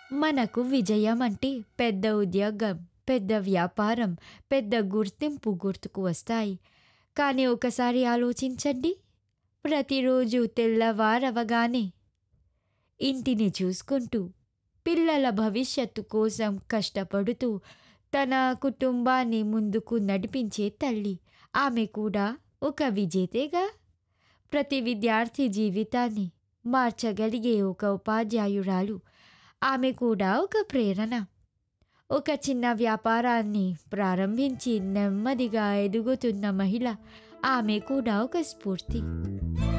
మనకు విజయం అంటే పెద్ద ఉద్యోగం, పెద్ద వ్యాపారం, పెద్ద గుర్తింపు గుర్తుకు వస్తాయి. కానీ ఒకసారి ఆలోచించండి. ప్రతిరోజు తెల్లవారవగానే ఇంటిని చూసుకుంటూ, పిల్లల భవిష్యత్తు కోసం కష్టపడుతూ, తన కుటుంబాన్ని ముందుకు నడిపించే తల్లి. ఆమె కూడా ఒక విజేతేగా! ప్రతి విద్యార్థి జీవితాన్ని మార్చగలిగే ఒక ఉపాధ్యాయురాలు. ఆమె కూడా ఒక ప్రేరణ. ఒక చిన్న వ్యాపారాన్ని ప్రారంభించి నెమ్మదిగా ఎదుగుతున్న మహిళ. ఆమె కూడా ఒక స్ఫూర్తి.